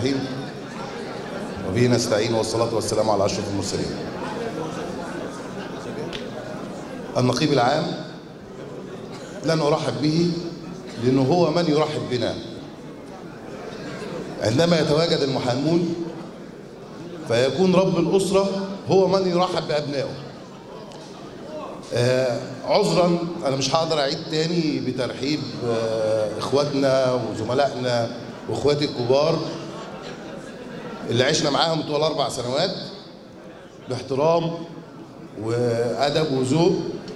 الرحيم وبه نستعين والصلاة والسلام على أشرف المرسلين النقيب العام لن أرحب به لأنه هو من يرحب بنا عندما يتواجد المحامون فيكون رب الأسرة هو من يرحب بأبنائه آه عذرا أنا مش هقدر أعيد تاني بترحيب آه إخواتنا وزملائنا وإخواتي الكبار اللي عشنا معاهم طول أربع سنوات باحترام وأدب وذوق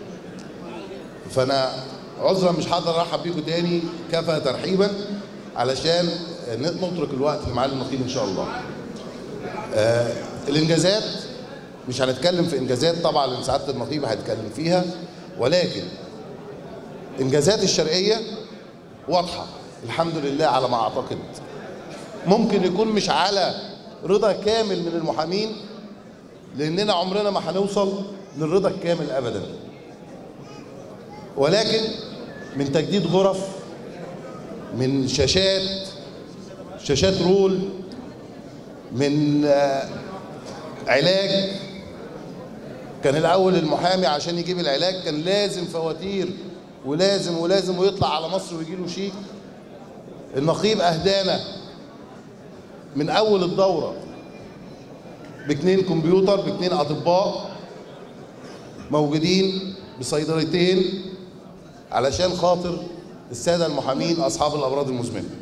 فأنا عذرا مش هقدر أرحب بيكم تاني كفى ترحيبا علشان نترك الوقت لمعالي النقيب إن شاء الله. آه الإنجازات مش هنتكلم في إنجازات طبعا لأن سعادة النقيب هيتكلم فيها ولكن إنجازات الشرقية واضحة الحمد لله على ما أعتقد ممكن يكون مش على رضا كامل من المحامين لأننا عمرنا ما هنوصل للرضا الكامل أبدا ولكن من تجديد غرف من شاشات شاشات رول من علاج كان الاول المحامي عشان يجيب العلاج كان لازم فواتير ولازم ولازم ويطلع على مصر ويجي له شيك النقيب اهدانا من اول الدوره باثنين كمبيوتر باثنين اطباء موجودين بصيدليتين علشان خاطر الساده المحامين اصحاب الامراض المزمنه